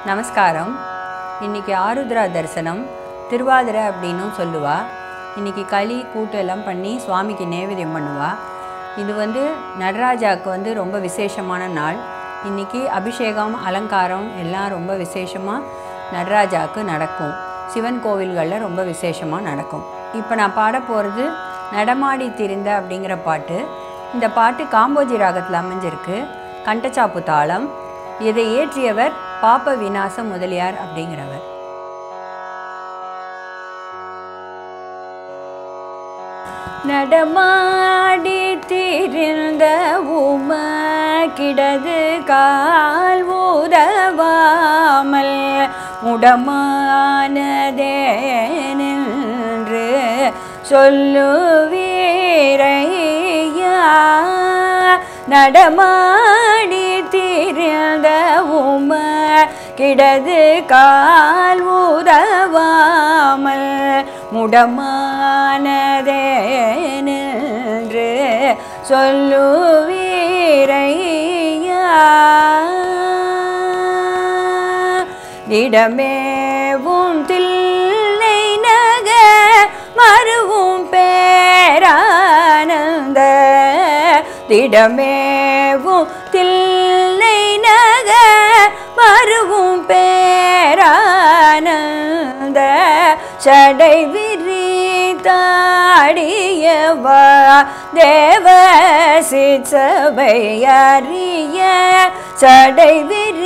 நமஸ்காரம் இன்னைக்கு ஆருத்ரா தரிசனம் திருவாதிரை அப்படின்னும் சொல்லுவா இன்னைக்கு களி கூட்டு எல்லாம் பண்ணி சுவாமிக்கு நைவேத்தியம் பண்ணுவா இது வந்து நடராஜாவுக்கு வந்து ரொம்ப விசேஷமான நாள் இன்னைக்கு அபிஷேகம் அலங்காரம் எல்லாம் ரொம்ப விசேஷமாக நடராஜாவுக்கு நடக்கும் சிவன் கோவில்களில் ரொம்ப விசேஷமாக நடக்கும் இப்போ நான் பாட போகிறது நடமாடி திரிந்த அப்படிங்கிற பாட்டு இந்த பாட்டு காம்போஜி ராகத்தில் அமைஞ்சிருக்கு கண்டச்சாப்பு தாளம் இதை இயற்றியவர் பாப்ப விநாச முதலியார் அப்படிங்கிறவர் நடமாடி திரிந்த உம கிடது கால் ஊதவாமல் முடமானதே நின்று சொல்லுவீரையா நடமாடி திரிந்த உம கிடது கால் ஊதவாமல் முடமானதே நின்று சொல்லுவீரையா திடமேவும் தில்லை நக மறுவும் பேரானந்த திடமேவும் தில்லை நக மறுவும் பேரானந்த சடை விரித்தாடியவா தேவ சிச்சபை அறிய சடை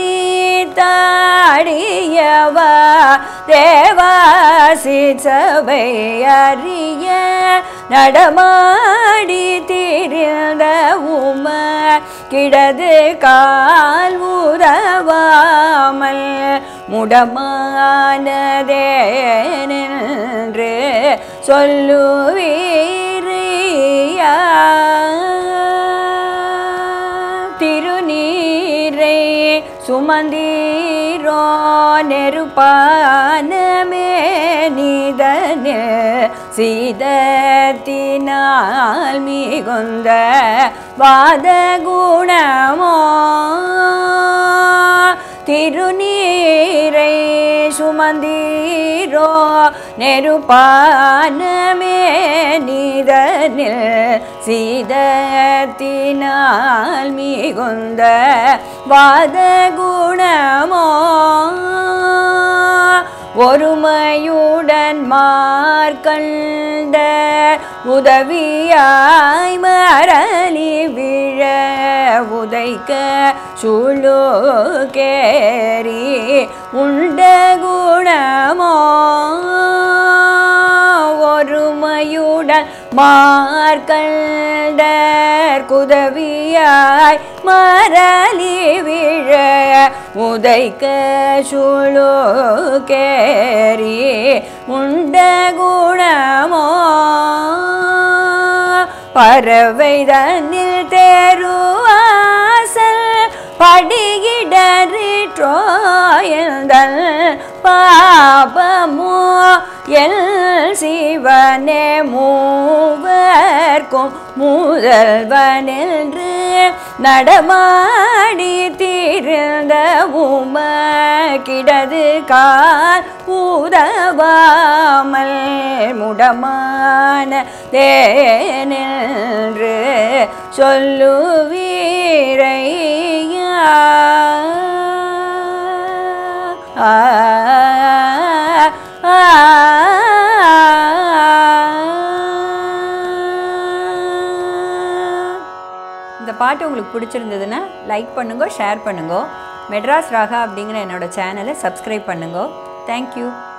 விரித்தாடியவா தேவா சிச்சபை அறிய நடமாடி திரிந்த உம கிடது கால் உதவாமல் முடமானதே நின்று சொல்லுவீரியா திருநீரை சுமந்தீரோ நெருப்பானமே நீதனு சீதத்தினால் மிகுந்த வாத குணமோ திருநீரை சுமந்தீரோ நெருப்பானமே நீதனில் சீதத்தினால் மிகுந்த வாத குணமோ ஒருமையுடன் மார்கண்ட உதவியாய் மரளி விழ உதைக்க சுழு கேரி உண்ட குணமோ ஒருமையுடன் மார்கண்டர் குதவியாய் மரளி விழ உதைக்க சுழு கேரி உண்ட குணமோ பறவை தன்னில் தேருவாசல் படியிடறிற்றோயந்தல் பாபமோ எல் சிவனே மூவர்க்கும் முதல்வனென்று நடமாடி தீர்ந்த உம கிடது கால் உதவாமல் முடமான தேனென்று சொல்லுவீரையா ஆ ஆ இந்த பாட்டு உங்களுக்கு பிடிச்சிருந்ததுன்னா லைக் பண்ணுங்க ஷேர் பண்ணுங்க மெட்ராஸ் ராகா அப்படிங்கிற என்னோட சேனலை சப்ஸ்கிரைப் பண்ணுங்க தேங்க்யூ